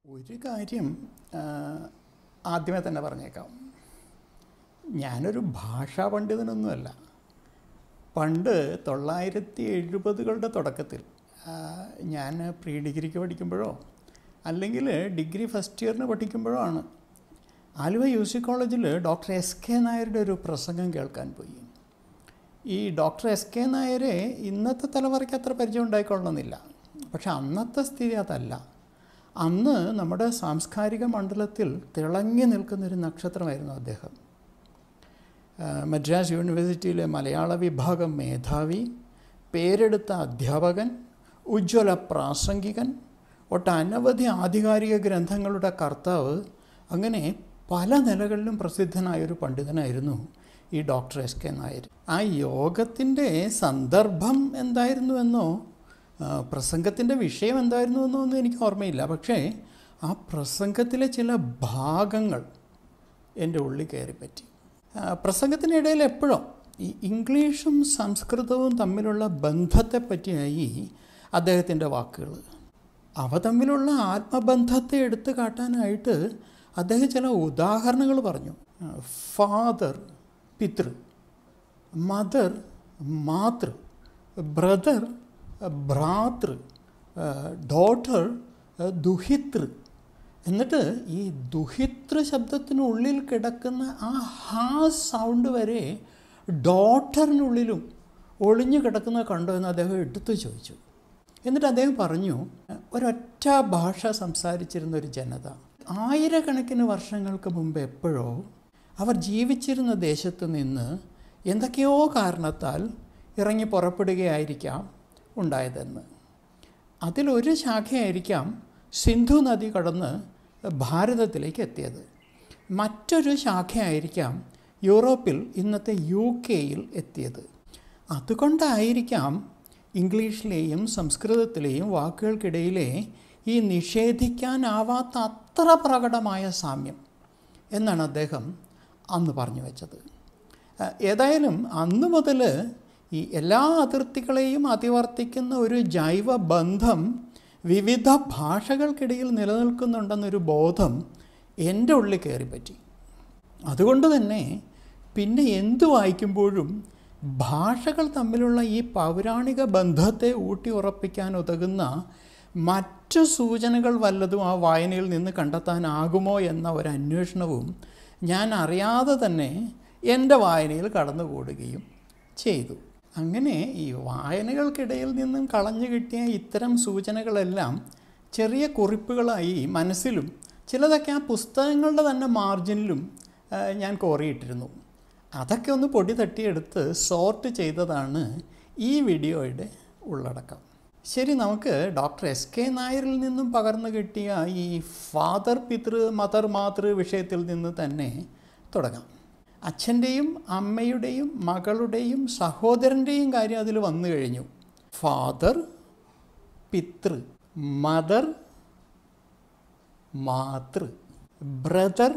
ഒരു കാര്യം ആ, ആദ്യമേ തന്നെ പറഞ്ഞേക്കാം ഞാനൊരു ഭാഷാ പണ്ഡിതനൊന്നുമല്ല പണ്ട് തൊള്ളായിരത്തി എഴുപതുകളുടെ തുടക്കത്തിൽ ആ, ഞാൻ പ്രീ ഡിഗ്രിക്ക് പഠിക്കുമ്പോഴോ അല്ലെങ്കിൽ ഡിഗ്രി ഫസ്റ്റ് ഇയറിന് പഠിക്കുമ്പോഴോ ആണ് ആലുവ യു സി കോളേജിൽ ഡോക്ടർ എസ് കെ നായരുടെ ഒരു പ്രസംഗം കേൾക്കാൻ പോയി ഈ ഡോക്ടർ എസ് കെ നായരെ ഇന്നത്തെ തലമുറയ്ക്ക് അത്ര പരിചയം ഉണ്ടായിക്കൊള്ളണമെന്നില്ല പക്ഷെ അന്നത്തെ സ്ഥിതി അതല്ല അന്ന് നമ്മുടെ സാംസ്കാരിക മണ്ഡലത്തിൽ തിളങ്ങി നിൽക്കുന്നൊരു നക്ഷത്രമായിരുന്നു അദ്ദേഹം ആ, മദ്രാസ് യൂണിവേഴ്സിറ്റിയിലെ മലയാള വിഭാഗം മേധാവി പേരെടുത്ത അധ്യാപകൻ ഉജ്ജ്വല പ്രാസംഗികൻ ഒട്ടനവധി ആധികാരിക ഗ്രന്ഥങ്ങളുടെ കർത്താവ് അങ്ങനെ പല നിലകളിലും പ്രസിദ്ധനായൊരു പണ്ഡിതനായിരുന്നു ഈ ഡോക്ടർ എസ് കെ നായർ ആ യോഗത്തിൻ്റെ സന്ദർഭം എന്തായിരുന്നുവെന്നോ ആ, പ്രസംഗത്തിൻ്റെ വിഷയം എന്തായിരുന്നുവെന്നോ ഒന്നും എനിക്ക് ഓർമ്മയില്ല പക്ഷേ ആ പ്രസംഗത്തിലെ ചില ഭാഗങ്ങൾ എൻ്റെ ഉള്ളിൽ കയറിപ്പറ്റി ആ, പ്രസംഗത്തിനിടയിൽ എപ്പോഴും ഈ ഇംഗ്ലീഷും സംസ്കൃതവും തമ്മിലുള്ള ബന്ധത്തെ പറ്റിയായി അദ്ദേഹത്തിൻ്റെ വാക്കുകൾ അവ തമ്മിലുള്ള ആത്മബന്ധത്തെ എടുത്തു കാട്ടാനായിട്ട് അദ്ദേഹം ചില ഉദാഹരണങ്ങൾ പറഞ്ഞു ഫാദർ പിതൃ മദർ മാതൃ ബ്രദർ ഭ്രാതൃ ഡോട്ടർ ദുഹിതൃ എന്നിട്ട് ഈ ദുഹിതൃ ശബ്ദത്തിനുള്ളിൽ കിടക്കുന്ന ആ ഹാ സൗണ്ട് വരെ ഡോട്ടറിനുള്ളിലും ഒളിഞ്ഞു കിടക്കുന്നത് കണ്ടോ എന്ന് അദ്ദേഹം എടുത്തു ചോദിച്ചു എന്നിട്ട് അദ്ദേഹം പറഞ്ഞു ഒരൊറ്റ ഭാഷ സംസാരിച്ചിരുന്ന ഒരു ജനത ആയിരക്കണക്കിന് വർഷങ്ങൾക്ക് മുമ്പ് എപ്പോഴോ അവർ ജീവിച്ചിരുന്ന ദേശത്ത് നിന്ന് എന്തൊക്കെയോ കാരണത്താൽ ഇറങ്ങി പുറപ്പെടുകയായിരിക്കാം ഉണ്ടായതെന്ന് അതിലൊരു ശാഖയായിരിക്കാം സിന്ധു നദി കടന്ന് ഭാരതത്തിലേക്ക് എത്തിയത് മറ്റൊരു ശാഖയായിരിക്കാം യൂറോപ്പിൽ ഇന്നത്തെ യു കെയിൽ എത്തിയത് അതുകൊണ്ടായിരിക്കാം ഇംഗ്ലീഷിലെയും സംസ്കൃതത്തിലെയും വാക്കുകൾക്കിടയിലെ ഈ നിഷേധിക്കാനാവാത്ത അത്ര പ്രകടമായ സാമ്യം എന്നാണ് അദ്ദേഹം അന്ന് പറഞ്ഞു വെച്ചത് ഏഹ് ഏതായാലും അന്ന് മുതൽ ഈ എല്ലാ അതിർത്തികളെയും അതിവർത്തിക്കുന്ന ഒരു ജൈവ ബന്ധം വിവിധ ഭാഷകൾക്കിടയിൽ നിലനിൽക്കുന്നുണ്ടെന്നൊരു ബോധം എൻ്റെ ഉള്ളിൽ കയറിപ്പറ്റി അതുകൊണ്ട് തന്നെ പിന്നെ എന്തു വായിക്കുമ്പോഴും ഭാഷകൾ തമ്മിലുള്ള ഈ പൗരാണിക ബന്ധത്തെ ഊട്ടി ഉറപ്പിക്കാൻ ഉതകുന്ന മറ്റു സൂചനകൾ വല്ലതും ആ വായനയിൽ നിന്ന് കണ്ടെത്താനാകുമോ എന്ന ഒരു അന്വേഷണവും ഞാൻ അറിയാതെ തന്നെ എൻ്റെ വായനയിൽ കടന്നുകൂടുകയും ചെയ്തു അങ്ങനെ ഈ വായനകൾക്കിടയിൽ നിന്നും കളഞ്ഞു കിട്ടിയ ഇത്തരം സൂചനകളെല്ലാം ചെറിയ കുറിപ്പുകളായി മനസ്സിലും ചിലതൊക്കെ ആ പുസ്തകങ്ങളുടെ തന്നെ മാർജിനിലും ആ, ഞാൻ കോറിയിട്ടിരുന്നു അതൊക്കെ ഒന്ന് പൊടി തട്ടിയെടുത്ത് സോർട്ട് ചെയ്തതാണ് ഈ വീഡിയോയുടെ ഉള്ളടക്കം ശരി നമുക്ക് ഡോക്ടർ എസ് കെ നായരിൽ നിന്നും പകർന്നു കിട്ടിയ ഈ ഫാദർ പിതൃ മദർ മാതൃ വിഷയത്തിൽ നിന്ന് തന്നെ തുടങ്ങാം അച്ഛൻ്റെയും അമ്മയുടെയും മകളുടെയും സഹോദരൻ്റെയും കാര്യം അതിൽ വന്നു കഴിഞ്ഞു ഫാദർ പിതൃ മദർ മാതൃ ബ്രദർ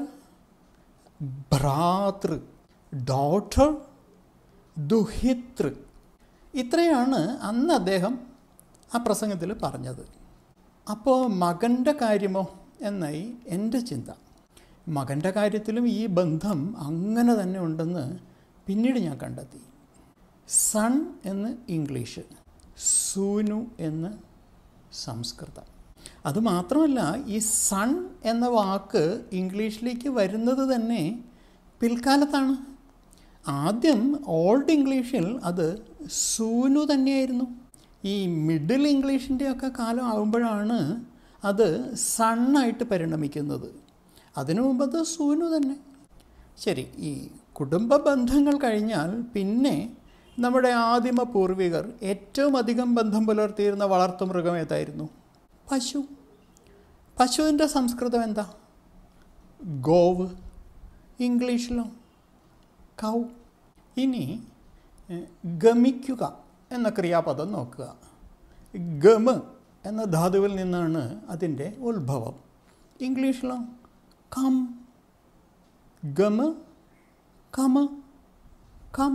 ഭ്രാതൃ ഡോട്ടർ ദുഹിതൃ ഇത്രയാണ് അന്ന് അദ്ദേഹം ആ പ്രസംഗത്തിൽ പറഞ്ഞത് അപ്പോൾ മകൻ്റെ കാര്യമോ എന്നായി എൻ്റെ ചിന്ത മകൻ്റെ കാര്യത്തിലും ഈ ബന്ധം അങ്ങനെ തന്നെ ഉണ്ടെന്ന് പിന്നീട് ഞാൻ കണ്ടെത്തി സൺ എന്ന് ഇംഗ്ലീഷ് സൂനു എന്ന് സംസ്കൃതം അതുമാത്രമല്ല ഈ സൺ എന്ന വാക്ക് ഇംഗ്ലീഷിലേക്ക് വരുന്നത് തന്നെ പിൽക്കാലത്താണ് ആദ്യം ഓൾഡ് ഇംഗ്ലീഷിൽ അത് സൂനു തന്നെയായിരുന്നു ഈ മിഡിൽ ഇംഗ്ലീഷിൻ്റെയൊക്കെ കാലം ആകുമ്പോഴാണ് അത് സണ്ണായിട്ട് പരിണമിക്കുന്നത് അതിനു മുമ്പ് അത് സൂനു തന്നെ ശരി ഈ കുടുംബ ബന്ധങ്ങൾ കഴിഞ്ഞാൽ പിന്നെ നമ്മുടെ ആദിമ പൂർവികർ ഏറ്റവും അധികം ബന്ധം പുലർത്തിയിരുന്ന വളർത്തുമൃഗം ഏതായിരുന്നു പശു പശുവിൻ്റെ സംസ്കൃതം എന്താ ഗോവ് ഇംഗ്ലീഷിലോ കൗ ഇനി എഹ്, ഗമിക്കുക എന്ന ക്രിയാപദം നോക്കുക ഗമ് എന്ന ധാതുവിൽ നിന്നാണ് അതിൻ്റെ ഉത്ഭവം ഇംഗ്ലീഷിലോ കം ഗമ് കമ കം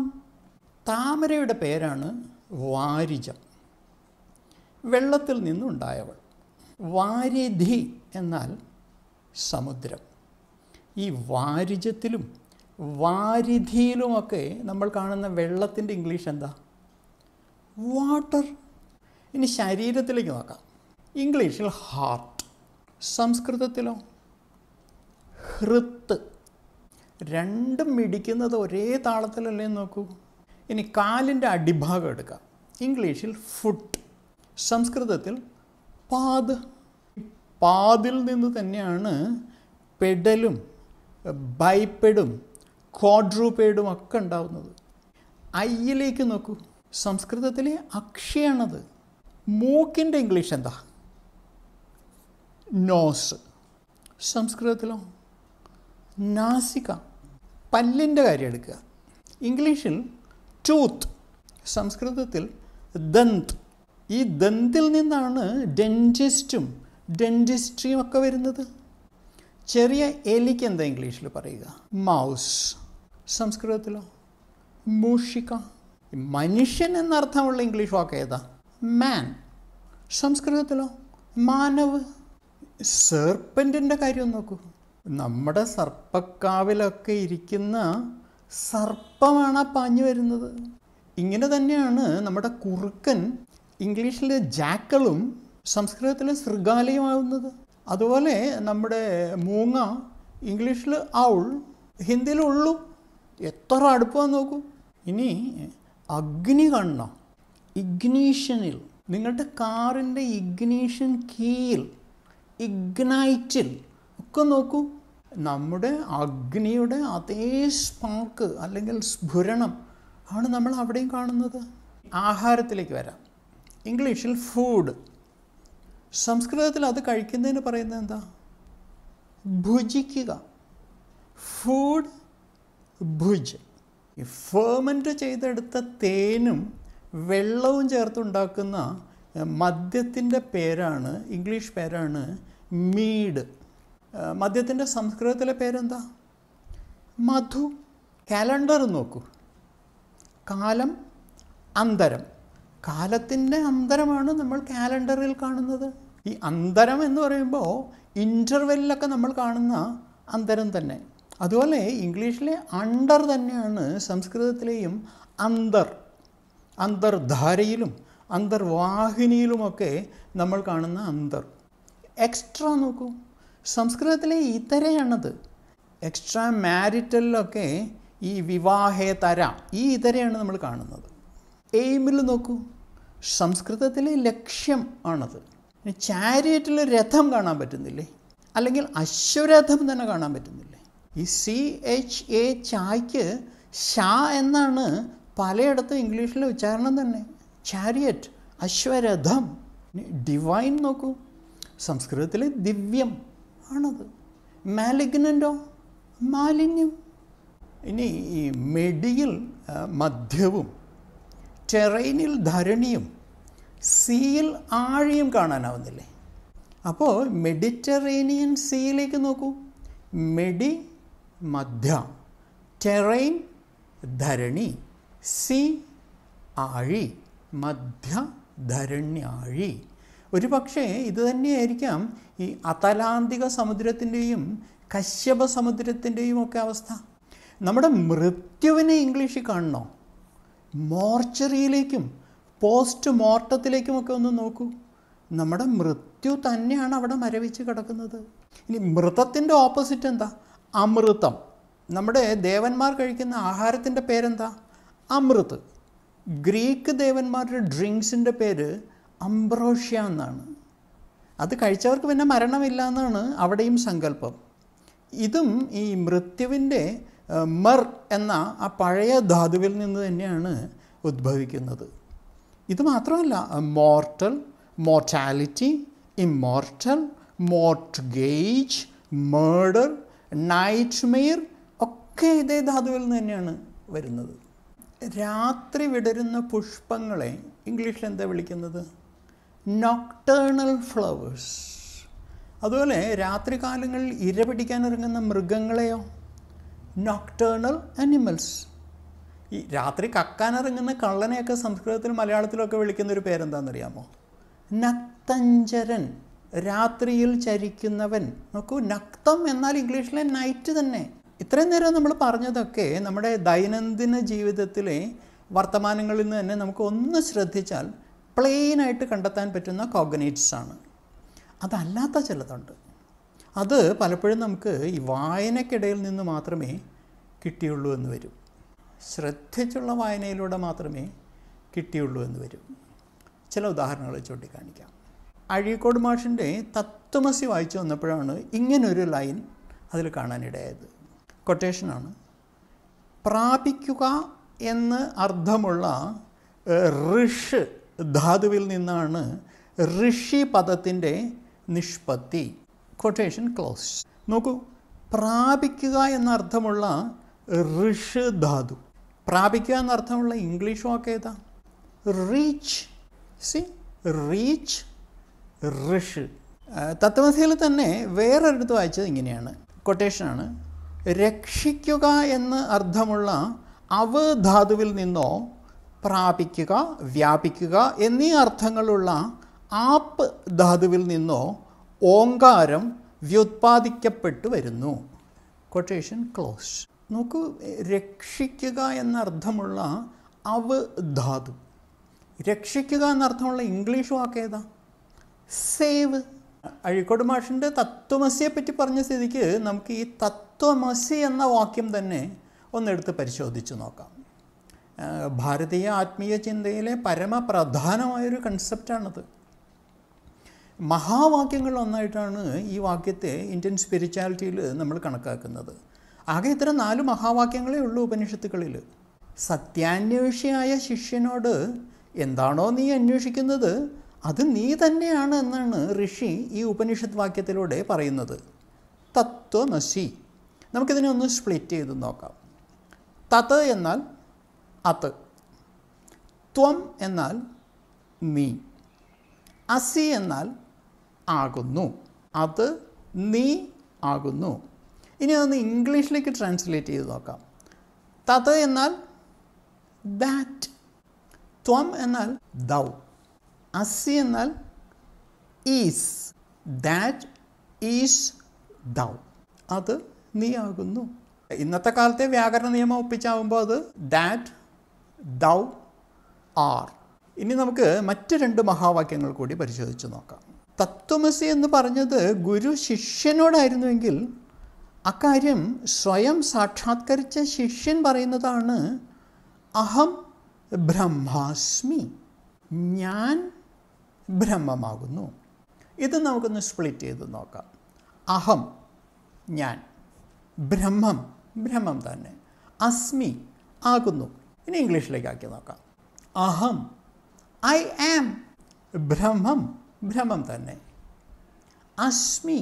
താമരയുടെ പേരാണ് വാരിജം വെള്ളത്തിൽ നിന്നുണ്ടായവൾ വാരിധി എന്നാൽ സമുദ്രം ഈ വാരിജത്തിലും വാരിധിയിലുമൊക്കെ നമ്മൾ കാണുന്ന വെള്ളത്തിൻ്റെ ഇംഗ്ലീഷ് എന്താ വാട്ടർ ഇനി ശരീരത്തിലേക്ക് നോക്കാം ഇംഗ്ലീഷിൽ ഹാർട്ട് സംസ്കൃതത്തിലോ ഹൃത്ത് രണ്ടും മിടിക്കുന്നത് ഒരേ താളത്തിലല്ലേ നോക്കൂ ഇനി കാലിൻ്റെ അടിഭാഗം എടുക്കാം ഇംഗ്ലീഷിൽ ഫുട്ട് സംസ്കൃതത്തിൽ പാദ് പാതിൽ നിന്ന് തന്നെയാണ് പെഡലും ബൈപ്പെഡും ക്വാഡ്രൂപേഡും ഒക്കെ ഉണ്ടാവുന്നത് ഐയിലേക്ക് നോക്കൂ സംസ്കൃതത്തിലെ അക്ഷയാണത് മൂക്കിൻ്റെ ഇംഗ്ലീഷ് എന്താ നോസ് സംസ്കൃതത്തിലോ നാസിക പല്ലിൻ്റെ കാര്യം എടുക്കുക ഇംഗ്ലീഷിൽ ടൂത്ത് സംസ്കൃതത്തിൽ ദന്ത് ഈ ദന്തിൽ നിന്നാണ് ഡെൻറ്റിസ്റ്റും ഡെൻറ്റിസ്ട്രിയും ഒക്കെ വരുന്നത് ചെറിയ എലിക്ക് എന്താ ഇംഗ്ലീഷിൽ പറയുക മൗസ് സംസ്കൃതത്തിലോ മൂഷിക മനുഷ്യൻ എന്നർത്ഥമുള്ള ഇംഗ്ലീഷ് വാക്ക് ഏതാ മാൻ സംസ്കൃതത്തിലോ മാനവ് സെർപ്പൻറ്റിൻ്റെ കാര്യം നോക്കൂ നമ്മുടെ സർപ്പക്കാവിലൊക്കെ ഇരിക്കുന്ന സർപ്പമാണ് ആ പാഞ്ഞു വരുന്നത് ഇങ്ങനെ തന്നെയാണ് നമ്മുടെ കുറുക്കൻ ഇംഗ്ലീഷിൽ ജാക്കളും സംസ്കൃതത്തിൽ ശൃഗാലയമാവുന്നത് അതുപോലെ നമ്മുടെ മൂങ്ങ ഇംഗ്ലീഷിൽ ഔൾ ഹിന്ദിയിൽ ഉള്ളു എത്ര അടുപ്പമാണെന്ന് നോക്കൂ ഇനി അഗ്നി കാണണം ഇഗ്നീഷനിൽ നിങ്ങളുടെ കാറിൻ്റെ ഇഗ്നീഷൻ കീയിൽ ഇഗ്നൈറ്റിൽ ഒക്കെ നോക്കൂ നമ്മുടെ അഗ്നിയുടെ അതേ സ്പാർക്ക് അല്ലെങ്കിൽ സ്ഫുരണം ആണ് നമ്മൾ അവിടെയും കാണുന്നത് ആഹാരത്തിലേക്ക് വരാം ഇംഗ്ലീഷിൽ ഫുഡ് സംസ്കൃതത്തിൽ അത് കഴിക്കുന്നതിന് പറയുന്നത് എന്താ ഭുജിക്കുക ഫുഡ് ഭുജ് ഈ ഫേർമെൻറ്റ് ചെയ്തെടുത്ത തേനും വെള്ളവും ചേർത്തുണ്ടാക്കുന്ന മദ്യത്തിൻ്റെ പേരാണ് ഇംഗ്ലീഷ് പേരാണ് മീഡ് മദ്യത്തിൻ്റെ സംസ്കൃതത്തിലെ പേരെന്താ മധു കാലണ്ടർ നോക്കൂ കാലം അന്തരം കാലത്തിൻ്റെ അന്തരമാണ് നമ്മൾ കാലണ്ടറിൽ കാണുന്നത് ഈ അന്തരം എന്ന് പറയുമ്പോൾ ഇൻ്റർവെല്ലൊക്കെ നമ്മൾ കാണുന്ന അന്തരം തന്നെ അതുപോലെ ഇംഗ്ലീഷിലെ അണ്ടർ തന്നെയാണ് സംസ്കൃതത്തിലെയും അന്തർ അന്തർധാരയിലും അന്തർവാഹിനിയിലുമൊക്കെ നമ്മൾ കാണുന്ന അന്തർ എക്സ്ട്രാ നോക്കൂ സംസ്കൃതത്തിലെ ഇതരയാണത് എക്സ്ട്രാ മാരിറ്റലിലൊക്കെ ഈ വിവാഹേതര ഈ ഇതരയാണ് നമ്മൾ കാണുന്നത് എയിമിൽ നോക്കൂ സംസ്കൃതത്തിലെ ലക്ഷ്യം ആണത് ചാരിയറ്റിൽ രഥം കാണാൻ പറ്റുന്നില്ലേ അല്ലെങ്കിൽ അശ്വരഥം തന്നെ കാണാൻ പറ്റുന്നില്ലേ ഈ സി എച്ച് എ ചായ്ക്ക് ഷാ എന്നാണ് പലയിടത്തും ഇംഗ്ലീഷിലെ ഉച്ചാരണം തന്നെ ചാരിയറ്റ് അശ്വരഥം ഡിവൈൻ നോക്കൂ സംസ്കൃതത്തിലെ ദിവ്യം ആണത് മാലിഗ്നൻ്റോ മാലിന്യം ഇനി ഈ മെഡിയിൽ മധ്യവും ടെറൈനിൽ ധരണിയും സീയിൽ ആഴിയും കാണാനാവുന്നില്ലേ അപ്പോൾ മെഡിറ്ററേനിയൻ സീയിലേക്ക് നോക്കൂ മെഡി മധ്യ ടെറൈൻ ധരണി സി ആഴി മധ്യ ധരണ്യാഴി ഒരു പക്ഷേ ഇത് തന്നെയായിരിക്കാം ഈ അതലാന്തിക സമുദ്രത്തിൻ്റെയും കശ്യപ സമുദ്രത്തിൻ്റെയും ഒക്കെ അവസ്ഥ നമ്മുടെ മൃത്യുവിനെ ഇംഗ്ലീഷിൽ കാണണോ മോർച്ചറിയിലേക്കും പോസ്റ്റ് മോർട്ടത്തിലേക്കുമൊക്കെ ഒന്ന് നോക്കൂ നമ്മുടെ മൃത്യു തന്നെയാണ് അവിടെ മരവിച്ച് കിടക്കുന്നത് ഇനി മൃതത്തിൻ്റെ ഓപ്പോസിറ്റ് എന്താ അമൃതം നമ്മുടെ ദേവന്മാർ കഴിക്കുന്ന ആഹാരത്തിൻ്റെ പേരെന്താ അമൃത് ഗ്രീക്ക് ദേവന്മാരുടെ ഡ്രിങ്ക്സിൻ്റെ പേര് അംബ്രോഷ്യ എന്നാണ് അത് കഴിച്ചവർക്ക് പിന്നെ മരണമില്ല എന്നാണ് അവിടെയും സങ്കല്പം ഇതും ഈ മൃത്യുവിൻ്റെ മർ എന്ന ആ പഴയ ധാതുവിൽ നിന്ന് തന്നെയാണ് ഉദ്ഭവിക്കുന്നത് ഇത് മാത്രമല്ല mortal mortality immortal mortgage murder nightmare ഒക്കെ ഇതേ ധാതുവിൽ നിന്ന് തന്നെയാണ് വരുന്നത് രാത്രി വിടരുന്ന പുഷ്പങ്ങളെ ഇംഗ്ലീഷിൽ എന്താ വിളിക്കുന്നത് നോക്ടേണൽ ഫ്ലവേഴ്സ് അതുപോലെ രാത്രികാലങ്ങളിൽ ഇര പിടിക്കാൻ ഇറങ്ങുന്ന മൃഗങ്ങളെയോ നോക്ടേണൽ അനിമൽസ് ഈ രാത്രി കക്കാനിറങ്ങുന്ന കള്ളനെയൊക്കെ സംസ്കൃതത്തിലും മലയാളത്തിലൊക്കെ വിളിക്കുന്ന ഒരു പേരെന്താണെന്നറിയാമോ നക്തഞ്ചരൻ രാത്രിയിൽ ചരിക്കുന്നവൻ നോക്കൂ നക്തം എന്നാൽ ഇംഗ്ലീഷിലെ നൈറ്റ് തന്നെ ഇത്രയും നേരം നമ്മൾ പറഞ്ഞതൊക്കെ നമ്മുടെ ദൈനംദിന ജീവിതത്തിലെ വർത്തമാനങ്ങളിൽ നിന്ന് തന്നെ നമുക്ക് ഒന്ന് ശ്രദ്ധിച്ചാൽ പ്ലെയിനായിട്ട് കണ്ടെത്താൻ പറ്റുന്ന കോഗനേറ്റ്സ് ആണ് അതല്ലാത്ത ചിലതുണ്ട് അത് പലപ്പോഴും നമുക്ക് ഈ വായനയ്ക്കിടയിൽ നിന്ന് മാത്രമേ കിട്ടിയുള്ളൂ എന്ന് വരും ശ്രദ്ധിച്ചുള്ള വായനയിലൂടെ മാത്രമേ കിട്ടിയുള്ളൂ എന്ന് വരും ചില ഉദാഹരണങ്ങൾ ചൂണ്ടിക്കാണിക്കാം അഴീക്കോട് മാഷിൻ്റെ തത്വമസി വായിച്ചു വന്നപ്പോഴാണ് ഇങ്ങനൊരു ലൈൻ അതിൽ കാണാനിടയായത് കൊട്ടേഷനാണ് പ്രാപിക്കുക എന്ന് അർത്ഥമുള്ള ഏഹ്, ഋഷ് ധാതുവിൽ നിന്നാണ് ഋഷി പദത്തിൻ്റെ നിഷ്പത്തി കൊട്ടേഷൻ ക്ലോസ് നോക്കൂ പ്രാപിക്കുക എന്നർത്ഥമുള്ള ഋഷ് ധാതു പ്രാപിക്കുക എന്നർത്ഥമുള്ള ഇംഗ്ലീഷ് വാക്ക് ഏതാ റീച്ച് സി റീച്ച് ഋഷ് തത്വമസിയിൽ തന്നെ വേറൊരിടത്ത് വായിച്ചത് ഇങ്ങനെയാണ് കൊട്ടേഷനാണ് രക്ഷിക്കുക എന്ന് അർത്ഥമുള്ള അവ ധാതുവിൽ നിന്നോ പ്രാപിക്കുക വ്യാപിക്കുക എന്നീ അർത്ഥങ്ങളുള്ള ആപ്പ് ധാതുവിൽ നിന്നോ ഓങ്കാരം വ്യുത്പാദിക്കപ്പെട്ടു വരുന്നു കൊട്ടേഷൻ ക്ലോസ് നോക്കൂ രക്ഷിക്കുക എന്നർത്ഥമുള്ള അവ ധാതു രക്ഷിക്കുക എന്നർത്ഥമുള്ള ഇംഗ്ലീഷ് വാക്ക് ഏതാ സേവ് അഴീക്കോട് മാഷിൻ്റെ തത്വമസിയെ പറ്റി പറഞ്ഞ സ്ഥിതിക്ക് നമുക്ക് ഈ തത്വമസി എന്ന വാക്യം തന്നെ ഒന്നെടുത്ത് പരിശോധിച്ച് നോക്കാം ആ, ഭാരതീയ ആത്മീയ ചിന്തയിലെ പരമപ്രധാനമായൊരു കൺസെപ്റ്റാണത് മഹാവാക്യങ്ങൾ ഒന്നായിട്ടാണ് ഈ വാക്യത്തെ ഇന്ത്യൻ സ്പിരിച്വാലിറ്റിയിൽ നമ്മൾ കണക്കാക്കുന്നത് ആകെ ഇത്ര നാല് മഹാവാക്യങ്ങളേ ഉള്ളൂ ഉപനിഷത്തുക്കളിൽ സത്യാന്വേഷിയായ ശിഷ്യനോട് എന്താണോ നീ അന്വേഷിക്കുന്നത് അത് നീ തന്നെയാണ് എന്നാണ് ഋഷി ഈ ഉപനിഷത്ത് വാക്യത്തിലൂടെ പറയുന്നത് തത്വമസി നമുക്കിതിനെ ഒന്ന് സ്പ്ലിറ്റ് ചെയ്ത് നോക്കാം തത് എന്നാൽ അത് ത്വം എന്നാൽ നീ അസി എന്നാൽ ആകുന്നു അത് നീ ആകുന്നു ഇനി അതൊന്ന് ഇംഗ്ലീഷിലേക്ക് ട്രാൻസ്ലേറ്റ് ചെയ്ത് നോക്കാം തത് എന്നാൽ ദാറ്റ് ത്വം എന്നാൽ ദൗ അസി എന്നാൽ ഈസ് ദാറ്റ് ഈസ് ദൗ അത് നീ ആകുന്നു ഇന്നത്തെ കാലത്തെ വ്യാകരണ നിയമം ഒപ്പിച്ചാവുമ്പോൾ അത് ദാറ്റ് ദൗ ആർ ഇനി നമുക്ക് മറ്റ് രണ്ട് മഹാവാക്യങ്ങൾ കൂടി പരിശോധിച്ച് നോക്കാം തത്വമസി എന്ന് പറഞ്ഞത് ഗുരു ശിഷ്യനോടായിരുന്നുവെങ്കിൽ അക്കാര്യം സ്വയം സാക്ഷാത്കരിച്ച ശിഷ്യൻ പറയുന്നതാണ് അഹം ബ്രഹ്മാസ്മി ഞാൻ ബ്രഹ്മമാകുന്നു ഇത് നമുക്കൊന്ന് സ്പ്ലിറ്റ് ചെയ്ത് നോക്കാം അഹം ഞാൻ ബ്രഹ്മം ബ്രഹ്മം തന്നെ അസ്മി ആകുന്നു ഇനി ഇംഗ്ലീഷിലേക്ക് ആക്കി നോക്കാം അഹം ഐ ആം ബ്രഹ്മം ബ്രഹ്മം തന്നെ അസ്മി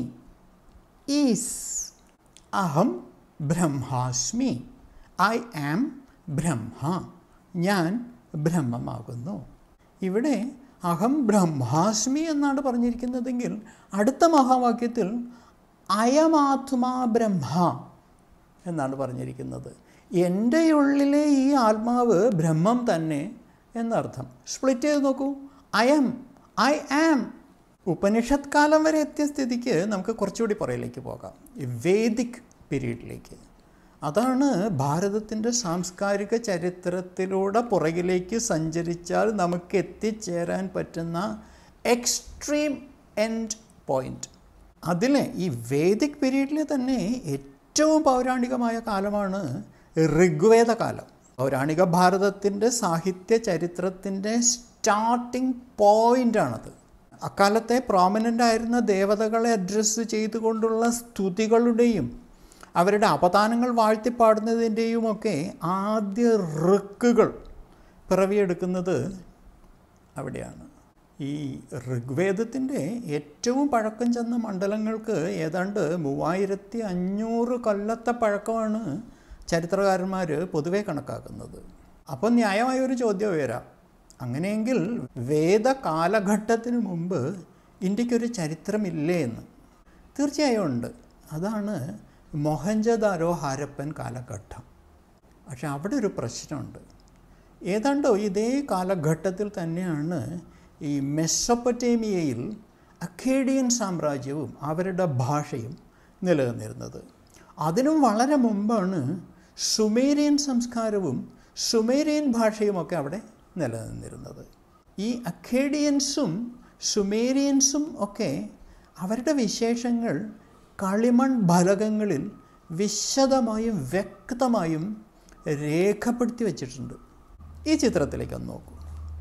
ഈസ് അഹം ബ്രഹ്മാസ്മി ഐ ആം ബ്രഹ്മ ഞാൻ ബ്രഹ്മമാകുന്നു ഇവിടെ അഹം ബ്രഹ്മാസ്മി എന്നാണ് പറഞ്ഞിരിക്കുന്നതെങ്കിൽ അടുത്ത മഹാവാക്യത്തിൽ അയമാത്മാ ബ്രഹ്മ എന്നാണ് പറഞ്ഞിരിക്കുന്നത് എൻ്റെ ഉള്ളിലെ ഈ ആത്മാവ് ബ്രഹ്മം തന്നെ എന്നർത്ഥം സ്പ്ലിറ്റ് ചെയ്ത് നോക്കൂ ഐ ആം ഐ ആം ഉപനിഷത്ത് കാലം വരെ എത്തിയ സ്ഥിതിക്ക് നമുക്ക് കുറച്ചുകൂടി പുറയിലേക്ക് പോകാം ഈ വേദിക് പീരീഡിലേക്ക് അതാണ് ഭാരതത്തിൻ്റെ സാംസ്കാരിക ചരിത്രത്തിലൂടെ പുറകിലേക്ക് സഞ്ചരിച്ചാൽ നമുക്ക് എത്തിച്ചേരാൻ പറ്റുന്ന എക്സ്ട്രീം എൻഡ് പോയിൻ്റ് അതിൽ ഈ വേദിക് പീരീഡിൽ തന്നെ ഏറ്റവും പൗരാണികമായ കാലമാണ് ഋഗ്വേദ കാലം പൗരാണിക ഭാരതത്തിൻ്റെ സാഹിത്യ ചരിത്രത്തിൻ്റെ സ്റ്റാർട്ടിംഗ് പോയിൻ്റാണത് അക്കാലത്തെ പ്രോമിനൻ്റ് ആയിരുന്ന ദേവതകളെ അഡ്രസ്സ് ചെയ്തുകൊണ്ടുള്ള സ്തുതികളുടെയും അവരുടെ അപദാനങ്ങൾ വാഴ്ത്തിപ്പാടുന്നതിൻ്റെയുമൊക്കെ ആദ്യ ഋക്കുകൾ പിറവിയെടുക്കുന്നത് അവിടെയാണ് ഈ ഋഗ്വേദത്തിൻ്റെ ഏറ്റവും പഴക്കം ചെന്ന മണ്ഡലങ്ങൾക്ക് ഏതാണ്ട് മൂവായിരത്തി അഞ്ഞൂറ് കൊല്ലത്തെ പഴക്കമാണ് ചരിത്രകാരന്മാർ പൊതുവെ കണക്കാക്കുന്നത് അപ്പോൾ ന്യായമായ ഒരു ചോദ്യം വരാം അങ്ങനെയെങ്കിൽ വേദ കാലഘട്ടത്തിന് മുമ്പ് ഇന്ത്യക്കൊരു ചരിത്രമില്ലേ എന്ന് തീർച്ചയായും ഉണ്ട് അതാണ് മൊഹഞ്ചദാരോ ഹാരപ്പൻ കാലഘട്ടം പക്ഷെ അവിടെ ഒരു പ്രശ്നമുണ്ട് ഏതാണ്ടോ ഇതേ കാലഘട്ടത്തിൽ തന്നെയാണ് ഈ മെസ്സൊപ്പൊട്ടേമിയയിൽ അക്കേഡിയൻ സാമ്രാജ്യവും അവരുടെ ഭാഷയും നിലനിന്നിരുന്നത് അതിനും വളരെ മുമ്പാണ് സുമേരിയൻ സംസ്കാരവും സുമേരിയൻ ഭാഷയുമൊക്കെ അവിടെ നിലനിന്നിരുന്നത് ഈ അക്കേഡിയൻസും സുമേരിയൻസും ഒക്കെ അവരുടെ വിശേഷങ്ങൾ കളിമൺ ഫലകങ്ങളിൽ വിശദമായും വ്യക്തമായും രേഖപ്പെടുത്തി വച്ചിട്ടുണ്ട് ഈ ചിത്രത്തിലേക്ക് ഒന്ന് നോക്കൂ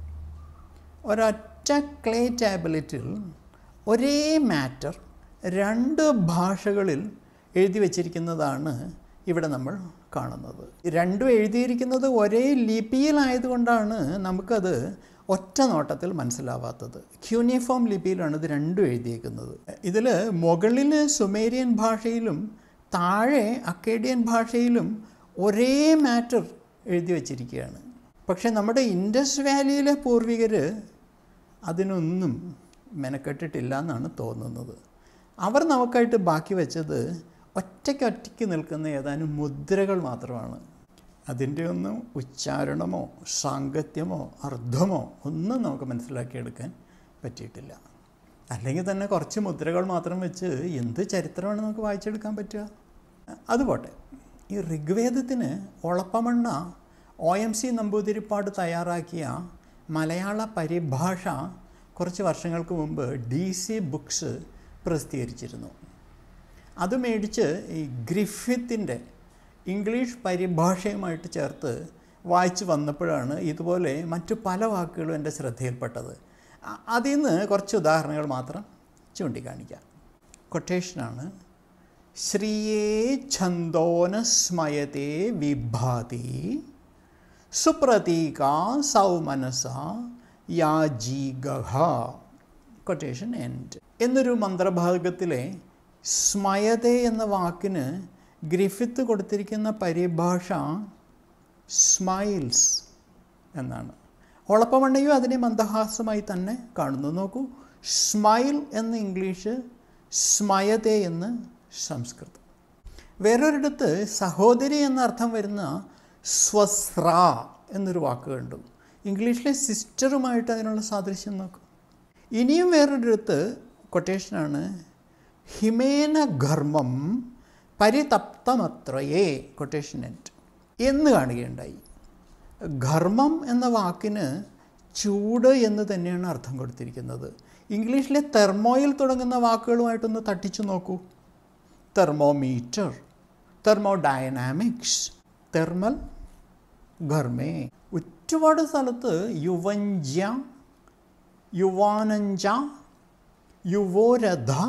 ഒരൊറ്റ ക്ലേ ടാബ്ലറ്റിൽ ഒരേ മാറ്റർ രണ്ട് ഭാഷകളിൽ എഴുതി വച്ചിരിക്കുന്നതാണ് ഇവിടെ നമ്മൾ കാണുന്നത് രണ്ടും എഴുതിയിരിക്കുന്നത് ഒരേ ലിപിയിലായതുകൊണ്ടാണ് നമുക്കത് ഒറ്റ നോട്ടത്തിൽ മനസ്സിലാവാത്തത് ക്യൂനിഫോം ലിപിയിലാണ് ഇത് രണ്ടും എഴുതിയേക്കുന്നത് ഇതിൽ മുകളിൽ സുമേരിയൻ ഭാഷയിലും താഴെ അക്കേഡിയൻ ഭാഷയിലും ഒരേ മാറ്റർ എഴുതി വച്ചിരിക്കുകയാണ് പക്ഷേ നമ്മുടെ ഇൻഡസ് വാലിയിലെ പൂർവികർ അതിനൊന്നും മെനക്കെട്ടിട്ടില്ല എന്നാണ് തോന്നുന്നത് അവർ നമുക്കായിട്ട് ബാക്കി വെച്ചത് ഒറ്റയ്ക്കൊറ്റയ്ക്ക് നിൽക്കുന്ന ഏതാനും മുദ്രകൾ മാത്രമാണ് അതിൻ്റെ ഒന്നും ഉച്ചാരണമോ സാങ്കത്യമോ അർത്ഥമോ ഒന്നും നമുക്ക് മനസ്സിലാക്കിയെടുക്കാൻ പറ്റിയിട്ടില്ല അല്ലെങ്കിൽ തന്നെ കുറച്ച് മുദ്രകൾ മാത്രം വെച്ച് എന്ത് ചരിത്രമാണ് നമുക്ക് വായിച്ചെടുക്കാൻ പറ്റുക അതുപോട്ടെ ഈ ഋഗ്വേദത്തിന് Olappamanna O M C Namboodiripad തയ്യാറാക്കിയ മലയാള പരിഭാഷ കുറച്ച് വർഷങ്ങൾക്ക് മുമ്പ് ഡി സി ബുക്സ് പ്രസിദ്ധീകരിച്ചിരുന്നു അത് മേടിച്ച് ഈ ഗ്രിഫിത്തിൻ്റെ ഇംഗ്ലീഷ് പരിഭാഷയുമായിട്ട് ചേർത്ത് വായിച്ച് വന്നപ്പോഴാണ് ഇതുപോലെ മറ്റു പല വാക്കുകളും എൻ്റെ ശ്രദ്ധയിൽപ്പെട്ടത് അ- അതിൽ നിന്ന് കുറച്ച് ഉദാഹരണങ്ങൾ മാത്രം ചൂണ്ടിക്കാണിക്കാം കൊട്ടേഷനാണ് ശ്രീയേ ഛന്തോന സ്മയത്തെ വിഭാതി സുപ്രതീക സൗമനസ യാജീഗഹ കൊട്ടേഷൻ എൻഡ് എന്നൊരു മന്ത്രഭാഗത്തിലെ സ്മയതെ എന്ന വാക്കിന് ഗ്രിഫിത്ത് കൊടുത്തിരിക്കുന്ന പരിഭാഷ സ്മൈൽസ് എന്നാണ് ഒളപ്പമണ്ണയും അതിനെ മന്ദഹാസമായി തന്നെ കാണുന്നു നോക്കൂ സ്മൈൽ എന്ന് ഇംഗ്ലീഷ് സ്മയതെ എന്ന് സംസ്കൃതം വേറൊരിടത്ത് സഹോദരി എന്ന അർത്ഥം വരുന്ന സ്വസ്ര എന്നൊരു വാക്ക് കണ്ടു ഇംഗ്ലീഷിലെ സിസ്റ്ററുമായിട്ട് അതിനുള്ള സാദൃശ്യം നോക്കും ഇനിയും വേറൊരിടത്ത് കൊട്ടേഷനാണ് ഹിമേന ഘർമ്മം പരിതപ്തമത്രയേ കൊട്ടേഷൻ എൻഡ് എന്ന് കാണുകയുണ്ടായി ഘർമ്മം എന്ന വാക്കിന് ചൂട് എന്ന് തന്നെയാണ് അർത്ഥം കൊടുത്തിരിക്കുന്നത് ഇംഗ്ലീഷിലെ തെർമോയിൽ തുടങ്ങുന്ന വാക്കുകളുമായിട്ടൊന്ന് തട്ടിച്ചു നോക്കൂ തെർമോമീറ്റർ തെർമോഡൈനാമിക്സ് തെർമൽ ഘർമേ ഒരുപാട് സ്ഥലത്ത് യുവഞ്ച യുവാനഞ്ച യുവോരഥ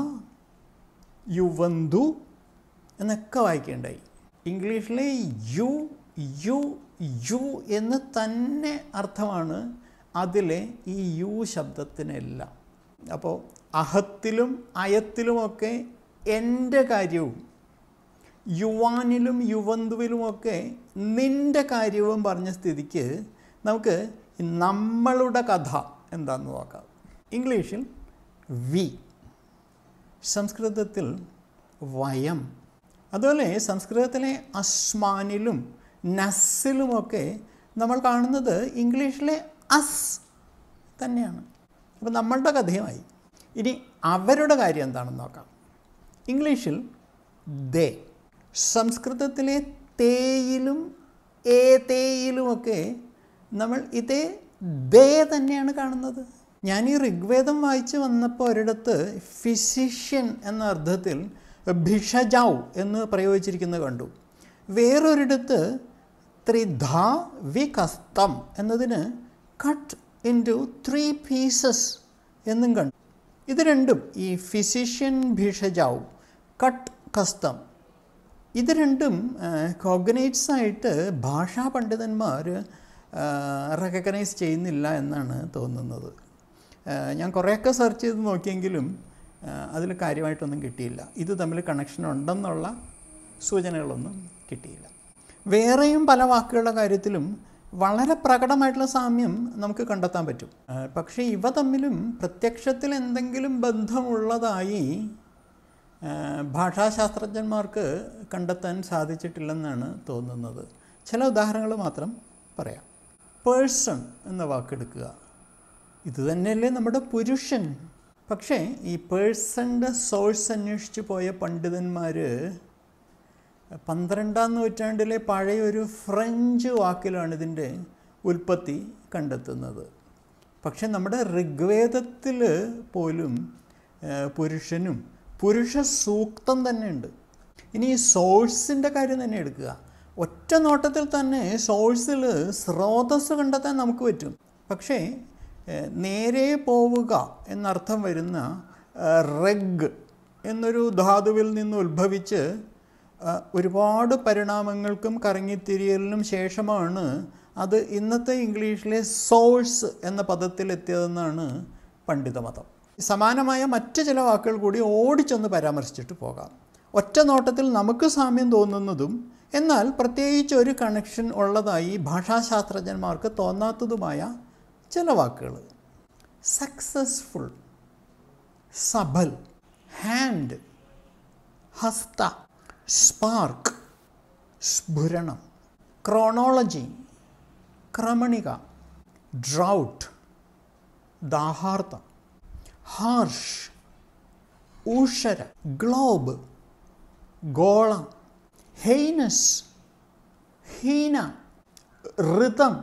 യുവന്തു എന്നൊക്കെ വായിക്കേണ്ടായി ഇംഗ്ലീഷിലെ യു യു യു എന്ന് തന്നെ അർത്ഥമാണ് അതിലെ ഈ യു ശബ്ദത്തിനെല്ലാം അപ്പോൾ അഹത്തിലും അയത്തിലുമൊക്കെ എൻ്റെ കാര്യവും യുവാനിലും യുവന്തുവിലുമൊക്കെ നിൻ്റെ കാര്യവും പറഞ്ഞ സ്ഥിതിക്ക് നമുക്ക് നമ്മളുടെ കഥ എന്താണെന്ന് നോക്കാം ഇംഗ്ലീഷിൽ വി സംസ്കൃതത്തിൽ വയം അതുപോലെ സംസ്കൃതത്തിലെ അസ്മാനിലും നസ്സിലുമൊക്കെ നമ്മൾ കാണുന്നത് ഇംഗ്ലീഷിലെ അസ് തന്നെയാണ് അപ്പോൾ നമ്മളുടെ കഥയുമായി ഇനി അവരുടെ കാര്യം എന്താണെന്ന് നോക്കാം ഇംഗ്ലീഷിൽ ദേ സംസ്കൃതത്തിലെ തേയിലും ഏ തേയിലുമൊക്കെ നമ്മൾ ഇതേ ദേ തന്നെയാണ് കാണുന്നത് ഞാൻ ഈ ഋഗ്വേദം വായിച്ച് വന്നപ്പോൾ ഒരിടത്ത് ഫിസിഷ്യൻ എന്ന അർത്ഥത്തിൽ ഭിഷജാവ് എന്ന് പ്രയോഗിച്ചിരിക്കുന്നത് കണ്ടു വേറൊരിടത്ത് ത്രിധ വികസ്തം എന്നതിന് cut into three pieces എന്നും കണ്ടു ഇത് രണ്ടും ഈ ഫിസിഷ്യൻ ഭിഷജാവ് കട്ട് കസ്തം ഇത് രണ്ടും കോഗനൈറ്റ്സ് ആയിട്ട് ഭാഷാ പണ്ഡിതന്മാർ റെക്കഗ്നൈസ് ചെയ്യുന്നില്ല എന്നാണ് തോന്നുന്നത് ആ, ഞാൻ കുറേയൊക്കെ സെർച്ച് ചെയ്ത് നോക്കിയെങ്കിലും അതിൽ കാര്യമായിട്ടൊന്നും കിട്ടിയില്ല ഇത് തമ്മിൽ കണക്ഷൻ ഉണ്ടെന്നുള്ള സൂചനകളൊന്നും കിട്ടിയില്ല വേറെയും പല വാക്കുകളുടെ കാര്യത്തിലും വളരെ പ്രകടമായിട്ടുള്ള സാമ്യം നമുക്ക് കണ്ടെത്താൻ പറ്റും ആ, പക്ഷേ ഇവ തമ്മിലും പ്രത്യക്ഷത്തിൽ എന്തെങ്കിലും ബന്ധമുള്ളതായി ആ, ഭാഷാശാസ്ത്രജ്ഞന്മാർക്ക് കണ്ടെത്താൻ സാധിച്ചിട്ടില്ലെന്നാണ് തോന്നുന്നത് ചില ഉദാഹരണങ്ങൾ മാത്രം പറയാം പേഴ്സൺ എന്ന വാക്കെടുക്കുക ഇത് തന്നെയല്ലേ നമ്മുടെ പുരുഷൻ പക്ഷേ ഈ പേഴ്സൻ്റെ സോഴ്സ് അന്വേഷിച്ച് പോയ പണ്ഡിതന്മാർ പന്ത്രണ്ടാം നൂറ്റാണ്ടിലെ പഴയ ഒരു ഫ്രഞ്ച് വാക്കിലാണ് ഇതിൻ്റെ ഉൽപ്പത്തി കണ്ടെത്തുന്നത് പക്ഷെ നമ്മുടെ ഋഗ്വേദത്തിൽ പോലും ഏഹ്, പുരുഷനും പുരുഷ സൂക്തം തന്നെ ഉണ്ട് ഇനി ഈ സോഴ്സിൻ്റെ കാര്യം തന്നെ എടുക്കുക ഒറ്റ നോട്ടത്തിൽ തന്നെ സോഴ്സിൽ സ്രോതസ് കണ്ടെത്താൻ നമുക്ക് പറ്റും പക്ഷേ ഏഹ്, നേരെ പോവുക എന്നർത്ഥം വരുന്ന ഏഹ്, റെഗ് എന്നൊരു ധാതുവിൽ നിന്ന് ഉത്ഭവിച്ച് ആ, ഒരുപാട് പരിണാമങ്ങൾക്കും കറങ്ങിത്തിരിയലിനും ശേഷമാണ് അത് ഇന്നത്തെ ഇംഗ്ലീഷിലെ സോഴ്സ് എന്ന പദത്തിലെത്തിയതെന്നാണ് പണ്ഡിതമതം സമാനമായ മറ്റ് ചില വാക്കുകൾ കൂടി ഓടിച്ചൊന്ന് പരാമർശിച്ചിട്ട് പോകാം ഒറ്റ നോട്ടത്തിൽ നമുക്ക് സാമ്യം തോന്നുന്നതും എന്നാൽ പ്രത്യേകിച്ച് ഒരു കണക്ഷൻ ഉള്ളതായി ഭാഷാശാസ്ത്രജ്ഞന്മാർക്ക് തോന്നാത്തതുമായ ചില വാക്കുകൾ സക്സസ്ഫുൾ സബൽ ഹാൻഡ് ഹസ്ത സ്പാർക്ക് സ്ഫുരണം ക്രോണോളജി ക്രമണിക ഡ്രൗട്ട് ദാഹാർത്തം ഹാർഷ് ഊഷര ഗ്ലോബ് ഗോളം ഹെയ്നസ് ഹീന ഋതം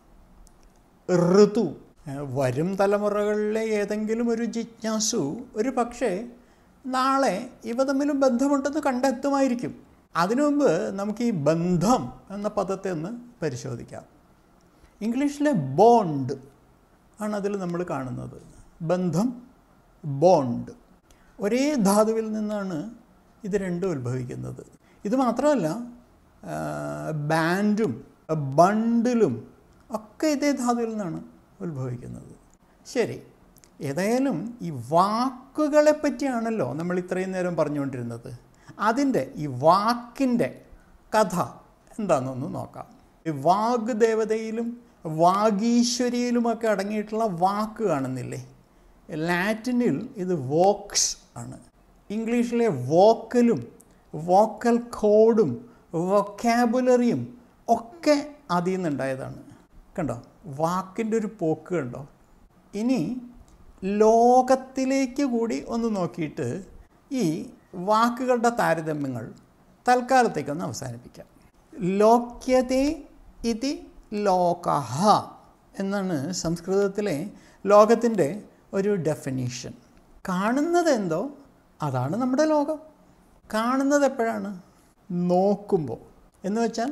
ഋതു ഏഹ് വരും തലമുറകളിലെ ഏതെങ്കിലും ഒരു ജിജ്ഞാസു ഒരു പക്ഷേ നാളെ ഇവ തമ്മിലും ബന്ധമുണ്ടെന്ന് കണ്ടെത്തുമായിരിക്കും അതിനു മുമ്പ് നമുക്ക് ഈ ബന്ധം എന്ന പദത്തെ ഒന്ന് പരിശോധിക്കാം ഇംഗ്ലീഷിലെ ബോണ്ട് ആണ് അതിൽ നമ്മൾ കാണുന്നത് ബന്ധം ബോണ്ട് ഒരേ ധാതുവിൽ നിന്നാണ് ഇത് രണ്ടും ഉത്ഭവിക്കുന്നത് ഇത് മാത്രമല്ല ആ, ബാൻഡും ബണ്ടിലും ഒക്കെ ഇതേ ധാതുവിൽ നിന്നാണ് ഉത്ഭവിക്കുന്നത് ശരി ഏതായാലും ഈ വാക്കുകളെ പറ്റിയാണല്ലോ നമ്മൾ ഇത്രയും നേരം പറഞ്ഞുകൊണ്ടിരുന്നത് അതിൻ്റെ ഈ വാക്കിൻ്റെ കഥ എന്താണെന്നൊന്ന് നോക്കാം ഈ വാഗ് ദേവതയിലും വാഗീശ്വരിയിലുമൊക്കെ അടങ്ങിയിട്ടുള്ള വാക്ക് കാണുന്നില്ലേ ലാറ്റിനിൽ ഇത് വോക്സ് ആണ് ഇംഗ്ലീഷിലെ വോക്കലും വോക്കൽ കോഡും വൊക്കാബുലറിയും ഒക്കെ അതിൽ നിന്നുണ്ടായതാണ് കണ്ടോ വാക്കിൻ്റെ ഒരു പോക്ക് കണ്ടോ ഇനി ലോകത്തിലേക്ക് കൂടി ഒന്ന് നോക്കിയിട്ട് ഈ വാക്കുകളുടെ താരതമ്യങ്ങൾ തൽക്കാലത്തേക്കൊന്ന് അവസാനിപ്പിക്കാം ലോക്യതേ ഇതി ലോകഹ എന്നാണ് സംസ്കൃതത്തിലെ ലോകത്തിൻ്റെ ഒരു ഡെഫിനീഷൻ കാണുന്നത് എന്തോ അതാണ് നമ്മുടെ ലോകം കാണുന്നത് എപ്പോഴാണ് നോക്കുമ്പോൾ എന്ന് വെച്ചാൽ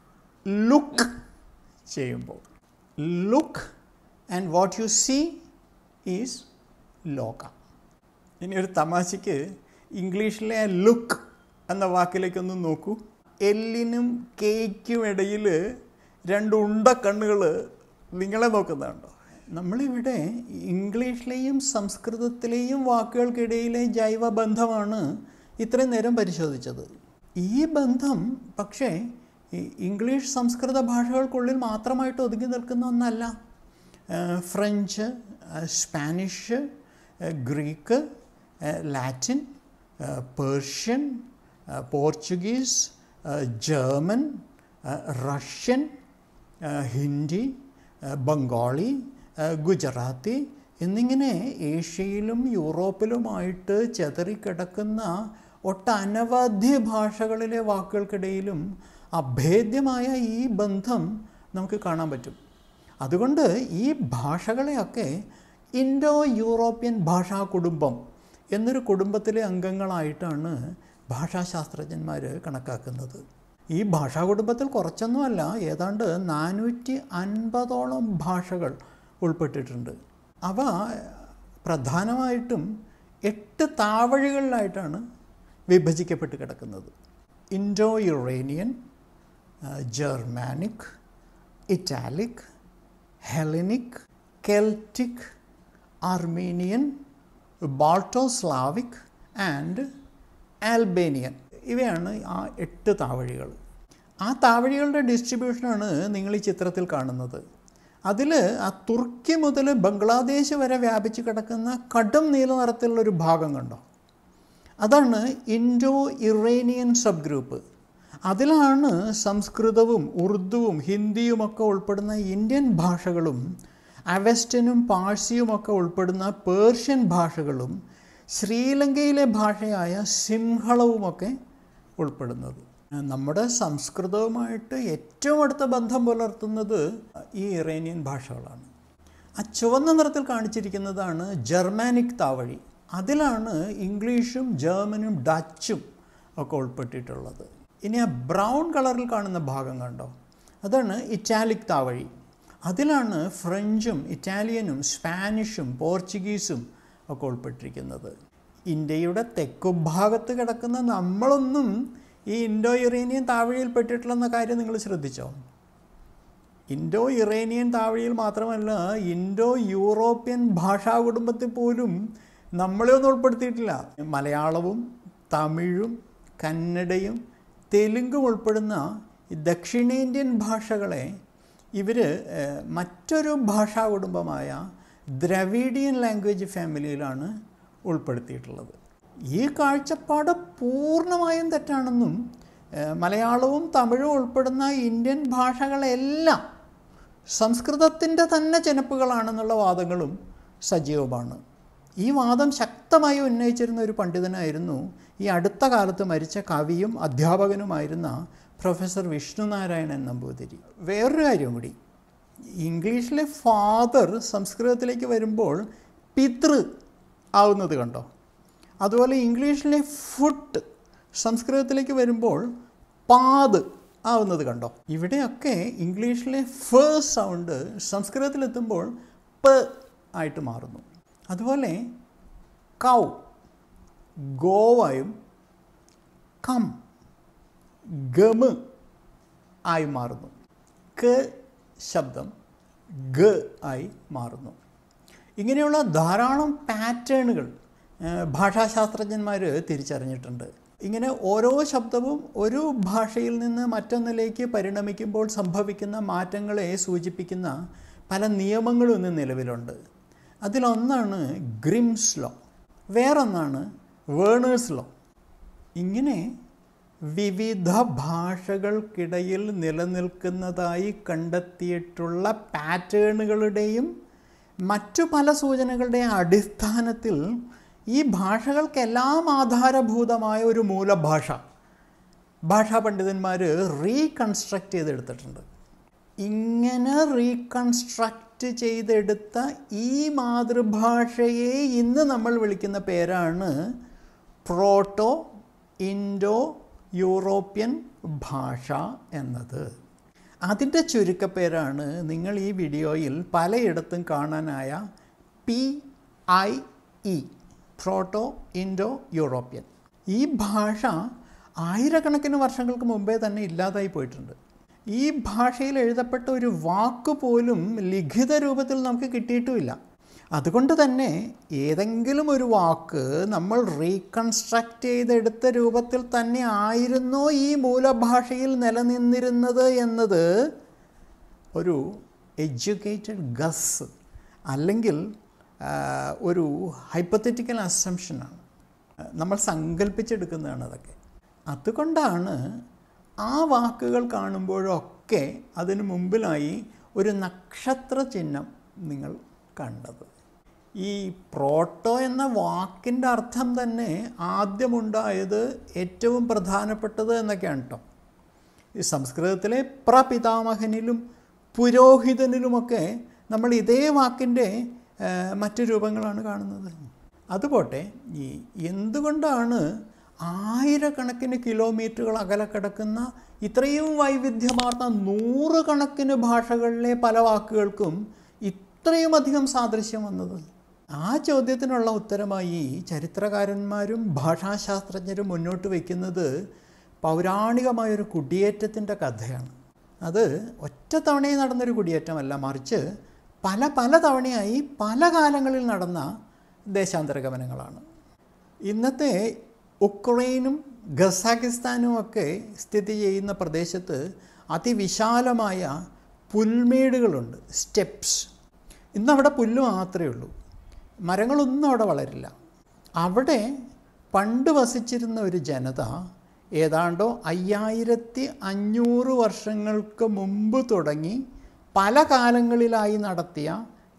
ലുക്ക് ചെയ്യുമ്പോൾ look and what you see is ലോക ഇനി ഒരു തമാശയ്ക്ക് ഇംഗ്ലീഷിലെ ലുക്ക് എന്ന വാക്കിലേക്കൊന്ന് നോക്കൂ എല്ലിനും കേക്കും ഇടയിൽ രണ്ട് ഉണ്ട കണ്ണുകൾ നിങ്ങളെ നോക്കുന്നുണ്ടോ നമ്മളിവിടെ ഇംഗ്ലീഷിലെയും സംസ്കൃതത്തിലെയും വാക്കുകൾക്കിടയിലെ ജൈവബന്ധമാണ് ഇത്രയും നേരം പരിശോധിച്ചത് ഈ ബന്ധം പക്ഷേ ഈ ഇംഗ്ലീഷ് സംസ്കൃത ഭാഷകൾക്കുള്ളിൽ മാത്രമായിട്ട് ഒതുങ്ങി നിൽക്കുന്ന ഒന്നല്ല ഏഹ് ഫ്രഞ്ച് ഏഹ് സ്പാനിഷ് ഏഹ് ഗ്രീക്ക് ഏഹ് ലാറ്റിൻ ഏഹ് പേർഷ്യൻ ഏഹ് പോർച്ചുഗീസ് ഏഹ് ജർമ്മൻ ഏഹ് റഷ്യൻ ഏഹ് ഹിന്ദി ഏഹ് ബംഗാളി ഏഹ് ഗുജറാത്തി എന്നിങ്ങനെ ഏഷ്യയിലും യൂറോപ്പിലുമായിട്ട് ചെതറിക്കിടക്കുന്ന ഒട്ടനവധി ഭാഷകളിലെ വാക്കുകൾക്കിടയിലും അഭേദ്യമായ ഈ ബന്ധം നമുക്ക് കാണാൻ പറ്റും അതുകൊണ്ട് ഈ ഭാഷകളെയൊക്കെ ഇൻഡോ യൂറോപ്യൻ ഭാഷാ കുടുംബം എന്നൊരു കുടുംബത്തിലെ അംഗങ്ങളായിട്ടാണ് ഭാഷാശാസ്ത്രജ്ഞന്മാർ കണക്കാക്കുന്നത് ഈ ഭാഷാ കുടുംബത്തിൽ കുറച്ചൊന്നുമല്ല ഏതാണ്ട് നാനൂറ്റി അൻപതോളം ഭാഷകൾ ഉൾപ്പെട്ടിട്ടുണ്ട് അവ പ്രധാനമായിട്ടും എട്ട് താവഴികളിലായിട്ടാണ് വിഭജിക്കപ്പെട്ട് കിടക്കുന്നത് Indo Iranian Germanic Italic Hellenic Celtic Armenian Balto Slavic and Albanian ഇവയാണ് ആ എട്ട് താവഴികൾ ആ താവഴികളുടെ ഡിസ്ട്രിബ്യൂഷനാണ് നിങ്ങൾ ഈ ചിത്രത്തിൽ കാണുന്നത് അതിൽ ആ തുർക്കി മുതൽ ബംഗ്ലാദേശ് വരെ വ്യാപിച്ച് കിടക്കുന്ന കടും നീല നിറത്തിലുള്ളൊരു ഭാഗം കണ്ടോ അതാണ് ഇൻഡോ ഇറേനിയൻ സബ് ഗ്രൂപ്പ് അതിലാണ് സംസ്കൃതവും ഉറുദുവും ഹിന്ദിയുമൊക്കെ ഉൾപ്പെടുന്ന ഇന്ത്യൻ ഭാഷകളും അവസ്റ്റനും പാഴ്സിയുമൊക്കെ ഉൾപ്പെടുന്ന പേർഷ്യൻ ഭാഷകളും ശ്രീലങ്കയിലെ ഭാഷയായ സിംഹളവുമൊക്കെ ഉൾപ്പെടുന്നത് നമ്മുടെ സംസ്കൃതവുമായിട്ട് ഏറ്റവും അടുത്ത ബന്ധം പുലർത്തുന്നത് ഈ ഇറേനിയൻ ഭാഷകളാണ് ആ ചുവന്ന നിറത്തിൽ കാണിച്ചിരിക്കുന്നതാണ് ജർമാനിക് താവഴി അതിലാണ് ഇംഗ്ലീഷും ജർമ്മനും ഡച്ചും ഒക്കെ ഉൾപ്പെട്ടിട്ടുള്ളത് ഇനി ആ ബ്രൗൺ കളറിൽ കാണുന്ന ഭാഗം കണ്ടോ അതാണ് ഇറ്റാലിക് താവഴി അതിലാണ് ഫ്രഞ്ചും ഇറ്റാലിയനും സ്പാനിഷും പോർച്ചുഗീസും ഒക്കെ ഉൾപ്പെട്ടിരിക്കുന്നത് ഇന്ത്യയുടെ തെക്കുഭാഗത്ത് കിടക്കുന്ന നമ്മളൊന്നും ഈ ഇൻഡോ ഇറേനിയൻ താവഴിയിൽ പെട്ടിട്ടില്ലെന്ന കാര്യം നിങ്ങൾ ശ്രദ്ധിച്ചോ ഇൻഡോ ഇറേനിയൻ താവഴിയിൽ മാത്രമല്ല ഇൻഡോ യൂറോപ്യൻ ഭാഷാ കുടുംബത്തിൽ പോലും നമ്മളെ ഒന്നും ഉൾപ്പെടുത്തിയിട്ടില്ല മലയാളവും തമിഴും കന്നഡയും തെലുങ്കും ഉൾപ്പെടുന്ന ഈ ദക്ഷിണേന്ത്യൻ ഭാഷകളെ ഇവർ മറ്റൊരു ഭാഷാ കുടുംബമായ ദ്രവീഡിയൻ ലാംഗ്വേജ് ഫാമിലിയിലാണ് ഉൾപ്പെടുത്തിയിട്ടുള്ളത് ഈ കാഴ്ചപ്പാട് പൂർണ്ണമായും തെറ്റാണെന്നും ഏഹ്, മലയാളവും തമിഴും ഉൾപ്പെടുന്ന ഇന്ത്യൻ ഭാഷകളെല്ലാം സംസ്കൃതത്തിൻ്റെ തന്നെ ചെനപ്പുകളാണെന്നുള്ള വാദങ്ങളും സജീവമാണ് ഈ വാദം ശക്തമായി ഉന്നയിച്ചിരുന്ന ഒരു പണ്ഡിതനായിരുന്നു ഈ അടുത്ത കാലത്ത് മരിച്ച കവിയും അധ്യാപകനുമായിരുന്ന പ്രൊഫസർ വിഷ്ണുനാരായണൻ നമ്പൂതിരി വേറൊരു കാര്യം കൂടി ഇംഗ്ലീഷിലെ ഫാദർ സംസ്കൃതത്തിലേക്ക് വരുമ്പോൾ പിതൃ ആവുന്നത് കണ്ടോ അതുപോലെ ഇംഗ്ലീഷിലെ ഫുട്ട് സംസ്കൃതത്തിലേക്ക് വരുമ്പോൾ പാത് ആവുന്നത് കണ്ടോ ഇവിടെയൊക്കെ ഇംഗ്ലീഷിലെ ഫേസ്റ്റ് സൗണ്ട് സംസ്കൃതത്തിലെത്തുമ്പോൾ പ ആയിട്ട് മാറുന്നു അതുപോലെ കൗ ഗോവായും കം ഗമ് ആയി മാറുന്നു ക ശബ്ദം ഗ ആയി മാറുന്നു ഇങ്ങനെയുള്ള ധാരാളം പാറ്റേണുകൾ ഭാഷാശാസ്ത്രജ്ഞന്മാർ തിരിച്ചറിഞ്ഞിട്ടുണ്ട് ഇങ്ങനെ ഓരോ ശബ്ദവും ഒരു ഭാഷയിൽ നിന്ന് മറ്റൊന്നിലേക്ക് പരിണമിക്കുമ്പോൾ സംഭവിക്കുന്ന മാറ്റങ്ങളെ സൂചിപ്പിക്കുന്ന പല നിയമങ്ങളും ഇന്ന് നിലവിലുണ്ട് അതിലൊന്നാണ് ഗ്രിംസ് ലോ വേറൊന്നാണ് വേണേഴ്സ് ലോ ഇങ്ങനെ വിവിധ ഭാഷകൾക്കിടയിൽ നിലനിൽക്കുന്നതായി കണ്ടെത്തിയിട്ടുള്ള പാറ്റേണുകളുടെയും മറ്റു പല സൂചനകളുടെയും അടിസ്ഥാനത്തിൽ ഈ ഭാഷകൾക്കെല്ലാം ആധാരഭൂതമായ ഒരു മൂലഭാഷ ഭാഷാ പണ്ഡിതന്മാർ റീകൺസ്ട്രക്റ്റ് ചെയ്തെടുത്തിട്ടുണ്ട് ഇങ്ങനെ റീകൺസ്ട്രക്റ്റ് ചെയ്തെടുത്ത ഈ മാതൃഭാഷയെ ഇന്ന് നമ്മൾ വിളിക്കുന്ന പേരാണ് പ്രോട്ടോ ഇൻഡോ യൂറോപ്യൻ ഭാഷ എന്നത് അതിൻ്റെ ചുരുക്കപ്പേരാണ് നിങ്ങൾ ഈ വീഡിയോയിൽ പലയിടത്തും കാണാനായ P I E Proto Indo European ഈ ഭാഷ ആയിരക്കണക്കിന് വർഷങ്ങൾക്ക് മുമ്പേ തന്നെ ഇല്ലാതായി പോയിട്ടുണ്ട് ഈ ഭാഷയിൽ എഴുതപ്പെട്ട ഒരു വാക്ക് പോലും ലിഖിത രൂപത്തിൽ നമുക്ക് കിട്ടിയിട്ടുമില്ല അതുകൊണ്ട് തന്നെ ഏതെങ്കിലും ഒരു വാക്ക് നമ്മൾ റീകൺസ്ട്രക്റ്റ് ചെയ്തെടുത്ത രൂപത്തിൽ തന്നെ ആയിരുന്നോ ഈ മൂലഭാഷയിൽ നിലനിന്നിരുന്നത് എന്നത് ഒരു എഡ്യൂക്കേറ്റഡ് ഗസ് അല്ലെങ്കിൽ ആ, ഒരു ഹൈപ്പത്തറ്റിക്കൽ അസംഷനാണ് നമ്മൾ സങ്കല്പിച്ചെടുക്കുന്നതാണ് അതൊക്കെ അതുകൊണ്ടാണ് ആ വാക്കുകൾ കാണുമ്പോഴൊക്കെ അതിന് മുമ്പിലായി ഒരു നക്ഷത്ര ചിഹ്നം നിങ്ങൾ കണ്ടത് ഈ പ്രോട്ടോ എന്ന വാക്കിൻ്റെ അർത്ഥം തന്നെ ആദ്യമുണ്ടായത് ഏറ്റവും പ്രധാനപ്പെട്ടത് എന്നൊക്കെയാണ് കേട്ടോ ഈ സംസ്കൃതത്തിലെ പ്രപിതാമഹനിലും പുരോഹിതനിലുമൊക്കെ നമ്മൾ ഇതേ വാക്കിൻ്റെ ആ, മറ്റു രൂപങ്ങളാണ് കാണുന്നത് അതുപോട്ടെ ഈ എന്തുകൊണ്ടാണ് ആയിരക്കണക്കിന് കിലോമീറ്ററുകൾ അകലെ കിടക്കുന്ന ഇത്രയും വൈവിധ്യമാർന്ന നൂറുകണക്കിന് ഭാഷകളിലെ പല വാക്കുകൾക്കും ഇത്രയും അധികം സാദൃശ്യം വന്നത് ആ ചോദ്യത്തിനുള്ള ഉത്തരമായി ചരിത്രകാരന്മാരും ഭാഷാശാസ്ത്രജ്ഞരും മുന്നോട്ട് വയ്ക്കുന്നത് പൗരാണികമായൊരു കുടിയേറ്റത്തിൻ്റെ കഥയാണ് അത് ഒറ്റ തവണയിൽ നടന്നൊരു കുടിയേറ്റമല്ല മറിച്ച് പല പല തവണയായി പല കാലങ്ങളിൽ നടന്ന ദേശാന്തരഗമനങ്ങളാണ് ഇന്നത്തെ ഉക്രൈനും ഖസാക്കിസ്ഥാനും ഒക്കെ സ്ഥിതി ചെയ്യുന്ന പ്രദേശത്ത് അതിവിശാലമായ പുൽമേടുകളുണ്ട് സ്റ്റെപ്സ് ഇന്നവിടെ പുല്ല് മാത്രമേ ഉള്ളൂ മരങ്ങളൊന്നും അവിടെ വളരില്ല അവിടെ പണ്ട് വസിച്ചിരുന്ന ഒരു ജനത ഏതാണ്ടോ അയ്യായിരത്തി അഞ്ഞൂറ് വർഷങ്ങൾക്ക് മുമ്പ് തുടങ്ങി പല കാലങ്ങളിലായി നടത്തിയ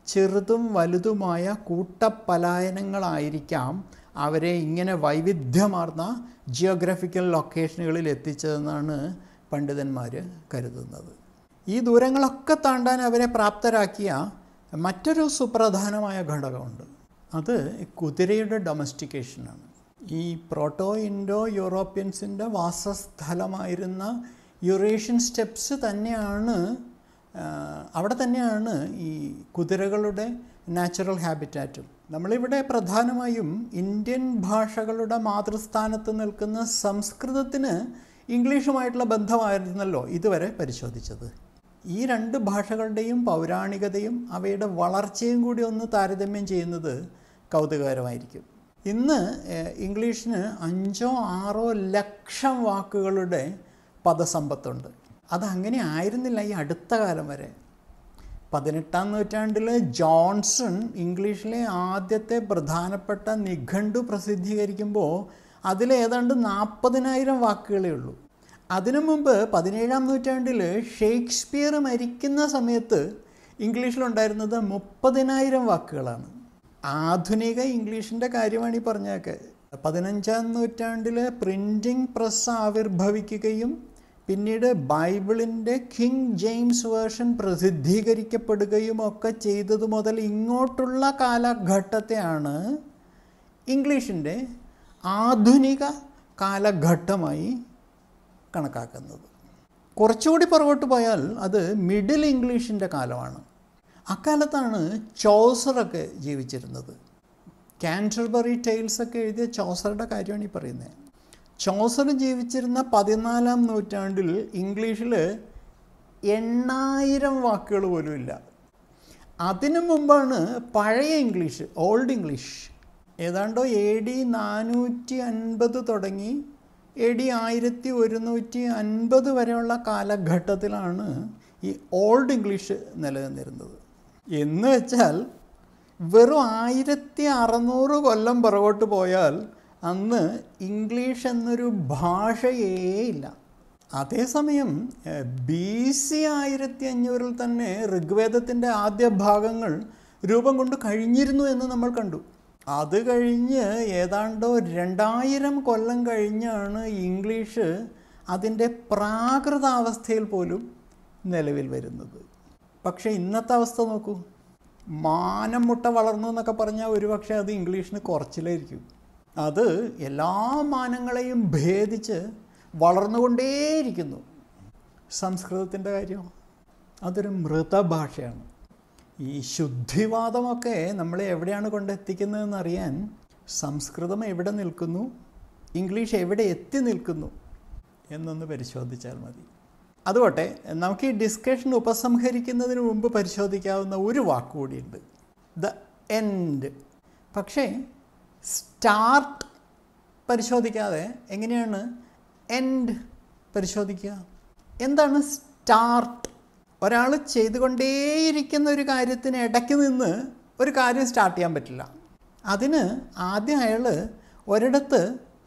ചെറുതും വലുതുമായ കൂട്ടപ്പലായനങ്ങളായിരിക്കാം അവരെ ഇങ്ങനെ വൈവിധ്യമാർന്ന ജിയോഗ്രഫിക്കൽ ലൊക്കേഷനുകളിൽ എത്തിച്ചതെന്നാണ് പണ്ഡിതന്മാർ കരുതുന്നത് ഈ ദൂരങ്ങളൊക്കെ താണ്ടാൻ അവരെ പ്രാപ്തരാക്കിയ മറ്റൊരു സുപ്രധാനമായ ഘടകമുണ്ട് അത് കുതിരയുടെ ഡൊമസ്റ്റിക്കേഷനാണ് ഈ പ്രോട്ടോ ഇൻഡോ യൂറോപ്യൻസിൻ്റെ വാസസ്ഥലമായിരുന്ന യുറേഷ്യൻ സ്റ്റെപ്സ് തന്നെയാണ് അവിടെ തന്നെയാണ് ഈ കുതിരകളുടെ നാച്ചുറൽ ഹാബിറ്റാറ്റും നമ്മളിവിടെ പ്രധാനമായും ഇന്ത്യൻ ഭാഷകളുടെ മാതൃസ്ഥാനത്ത് നിൽക്കുന്ന സംസ്കൃതത്തിന് ഇംഗ്ലീഷുമായിട്ടുള്ള ബന്ധമായിരുന്നല്ലോ ഇതുവരെ പരിശോധിച്ചത് ഈ രണ്ട് ഭാഷകളുടെയും പൗരാണികതയും അവയുടെ വളർച്ചയും കൂടി ഒന്ന് താരതമ്യം ചെയ്യുന്നത് കൗതുകകരമായിരിക്കും ഇന്ന് ഇംഗ്ലീഷിന് അഞ്ചോ ആറോ ലക്ഷം വാക്കുകളുടെ പദസമ്പത്തുണ്ട് അതങ്ങനെ ആയിരുന്നില്ല ഈ അടുത്ത കാലം വരെ പതിനെട്ടാം നൂറ്റാണ്ടിൽ ജോൺസൺ ഇംഗ്ലീഷിലെ ആദ്യത്തെ പ്രധാനപ്പെട്ട നിഘണ്ടു പ്രസിദ്ധീകരിക്കുമ്പോൾ അതിൽ ഏതാണ്ട് നാൽപ്പതിനായിരം വാക്കുകളേ ഉള്ളൂ അതിനു മുമ്പ് പതിനേഴാം നൂറ്റാണ്ടിൽ ഷേക്സ്പിയർ മരിക്കുന്ന സമയത്ത് ഇംഗ്ലീഷിലുണ്ടായിരുന്നത് മുപ്പതിനായിരം വാക്കുകളാണ് ആധുനിക ഇംഗ്ലീഷിൻ്റെ കാര്യമാണ് ഈ പറഞ്ഞൊക്കെ പതിനഞ്ചാം നൂറ്റാണ്ടിൽ പ്രിൻറ്റിംഗ് പ്രസ് ആവിർഭവിക്കുകയും പിന്നീട് ബൈബിളിൻ്റെ കിങ് ജെയിംസ് വേർഷൻ പ്രസിദ്ധീകരിക്കപ്പെടുകയും ഒക്കെ ചെയ്തത് മുതൽ ഇങ്ങോട്ടുള്ള കാലഘട്ടത്തെയാണ് ഇംഗ്ലീഷിൻ്റെ ആധുനിക കാലഘട്ടമായി കണക്കാക്കുന്നത് കുറച്ചുകൂടി പുറകോട്ട് പോയാൽ അത് മിഡിൽ ഇംഗ്ലീഷിൻ്റെ കാലമാണ് അക്കാലത്താണ് ചോസറൊക്കെ ജീവിച്ചിരുന്നത് കാൻറ്റർബറി ടെയിൽസൊക്കെ എഴുതിയ ചോസറുടെ കാര്യമാണ് ഈ പറയുന്നത് ചോസർ ജീവിച്ചിരുന്ന പതിനാലാം നൂറ്റാണ്ടിൽ ഇംഗ്ലീഷിൽ എണ്ണായിരം വാക്കുകൾ പോലും ഇല്ല അതിനു മുമ്പാണ് പഴയ ഇംഗ്ലീഷ് ഓൾഡ് ഇംഗ്ലീഷ് ഏതാണ്ടോ എ ഡി നാനൂറ്റി അൻപത് തുടങ്ങി എ ഡി ആയിരത്തി ഒരുന്നൂറ്റി അൻപത് വരെയുള്ള കാലഘട്ടത്തിലാണ് ഈ ഓൾഡ് ഇംഗ്ലീഷ് നിലനിന്നിരുന്നത് എന്ന് വെച്ചാൽ വെറും ആയിരത്തി അറുന്നൂറ് കൊല്ലം പുറകോട്ട് പോയാൽ അന്ന് ഇംഗ്ലീഷ് എന്നൊരു ഭാഷയേ ഇല്ല അതേസമയം ബി സി ആയിരത്തി അഞ്ഞൂറിൽ തന്നെ ഋഗ്വേദത്തിൻ്റെ ആദ്യ ഭാഗങ്ങൾ രൂപം കൊണ്ട് കഴിഞ്ഞിരുന്നു എന്ന് നമ്മൾ കണ്ടു അത് കഴിഞ്ഞ് ഏതാണ്ടോ രണ്ടായിരം കൊല്ലം കഴിഞ്ഞാണ് ഇംഗ്ലീഷ് അതിൻ്റെ പ്രാകൃതാവസ്ഥയിൽ പോലും നിലവിൽ വരുന്നത് പക്ഷേ ഇന്നത്തെ അവസ്ഥ നോക്കൂ മാനം മുട്ട വളർന്നു എന്നൊക്കെ പറഞ്ഞാൽ ഒരുപക്ഷെ അത് ഇംഗ്ലീഷിന് കുറച്ചിലായിരിക്കും അത് എല്ലാ മാനങ്ങളെയും ഭേദിച്ച് വളർന്നുകൊണ്ടേയിരിക്കുന്നു സംസ്കൃതത്തിൻ്റെ കാര്യം അതൊരു മൃതഭാഷയാണ് ഈ ശുദ്ധിവാദമൊക്കെ നമ്മളെ എവിടെയാണ് കൊണ്ടെത്തിക്കുന്നതെന്ന് അറിയാൻ സംസ്കൃതം എവിടെ നിൽക്കുന്നു ഇംഗ്ലീഷ് എവിടെ എത്തി നിൽക്കുന്നു എന്നൊന്ന് പരിശോധിച്ചാൽ മതി അതുകൊട്ടെ നമുക്ക് ഈ ഡിസ്കഷൻ ഉപസംഹരിക്കുന്നതിന് മുമ്പ് പരിശോധിക്കാവുന്ന ഒരു വാക്കുകൂടിയുണ്ട് ദ എൻഡ് പക്ഷേ സ്റ്റാർട്ട് പരിശോധിക്കാതെ എങ്ങനെയാണ് എൻഡ് പരിശോധിക്കുക എന്താണ് സ്റ്റാർട്ട് ഒരാൾ ചെയ്തുകൊണ്ടേയിരിക്കുന്ന ഒരു കാര്യത്തിന് ഇടയ്ക്ക് നിന്ന് ഒരു കാര്യം സ്റ്റാർട്ട് ചെയ്യാൻ പറ്റില്ല അതിന് ആദ്യം അയാൾ ഒരിടത്ത്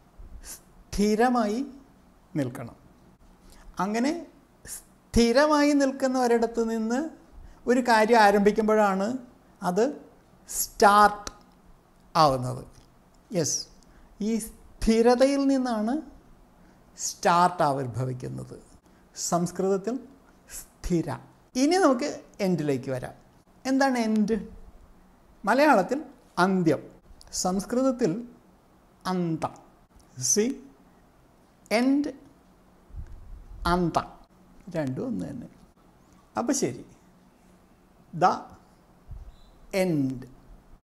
സ്ഥിരമായി നിൽക്കണം അങ്ങനെ സ്ഥിരമായി നിൽക്കുന്ന ഒരിടത്ത് നിന്ന് ഒരു കാര്യം ആരംഭിക്കുമ്പോഴാണ് അത് സ്റ്റാർട്ട് ആവുന്നത് യെസ് ഈ സ്ഥിരതയിൽ നിന്നാണ് സ്റ്റാർട്ട് ആവിർഭവിക്കുന്നത് സംസ്കൃതത്തിൽ സ്ഥിര ഇനി നമുക്ക് എൻഡിലേക്ക് വരാം എന്താണ് എൻഡ് മലയാളത്തിൽ അന്ത്യം സംസ്കൃതത്തിൽ അന്ത സി എൻഡ് അന്ത രണ്ടും ഒന്ന് തന്നെ അപ്പോൾ ശരി ദ എൻഡ്